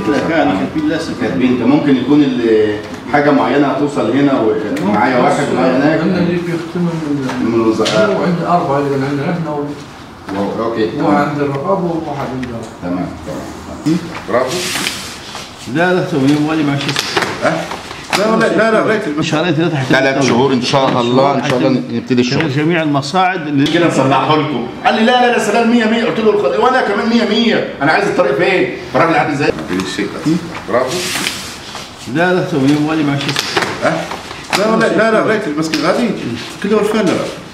لا كان كاتبين للاسف كاتبين ده ممكن يكون ال- حاجه معينه هتوصل هنا ومعايا واحد ومعايا هناك عندنا اللي بيختم من من الوزراء هو عند أربعة اللي عندنا احنا و- اوكي هو تمام عند الرقابة وواحد عند تمام تمام. برافو لا لا تو يبغى مع شو اسمه لا لا لا لا ريت شهرين ثلاثة حتى ثلاث شهور ان شاء الله ان شاء الله نبتدي شغل الشغل جميع المصاعد اللي كده نصلحه لكم قال لي لا لا لا سلام 100 100 قلت له الخ- وانا كمان 100 100 انا عايز الطريق فين فالراجل قعد ازاي نبتدي الشغل برافو لا لا تو يبغى مع شو اسمه لا لا لا لا ريت المسكين غادي كله الفن